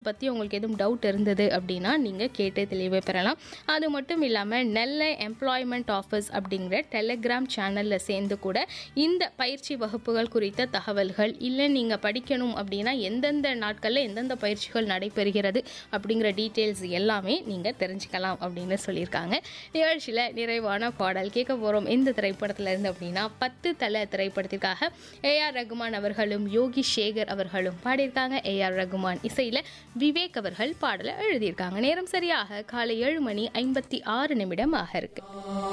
பற்றி உங்களுக்கு எதுவும் டவுட் இருந்தது அப்படின்னா நீங்கள் கேட்டு தெளிவு பெறலாம் அது மட்டும் இல்லாமல் நெல்லை எம்ப்ளாய்மெண்ட் ஆஃபீஸ் அப்படிங்கிற டெலகிராம் சேனலில் சேர்ந்து கூட இந்த பயிற்சி வகுப்புகள் குறித்த தகவல்கள் இல்லை நீங்கள் படிக்கணும் அப்படின்னா எந்தெந்த நாட்களில் எந்தெந்த பயிற்சிகள் நடைபெறுகிறது அப்படிங்கிற டீட்டெயில்ஸ் எல்லாமே நீங்கள் தெரிஞ்சுக்கலாம் அப்படின்னு சொல்லியிருக்காங்க நிகழ்ச்சியில் நிறைவான பாடல் கேட்க போகிறோம் இந்த திரைப்படத்துல இருந்து அப்படின்னா பத்து தலை திரைப்படத்திற்காக ஏஆர் ரகுமான் அவர்களும் யோகி சேகர் அவர்களும் பாடியிருக்காங்க ஏஆர் ரகுமான் இசையில் விவேக் அவர்கள் பாடலை எழுதியிருக்காங்க நேரம் சரியாக காலை ஏழு மணி ஐம்பத்தி ஆறு நிமிடம் ஆக இருக்கு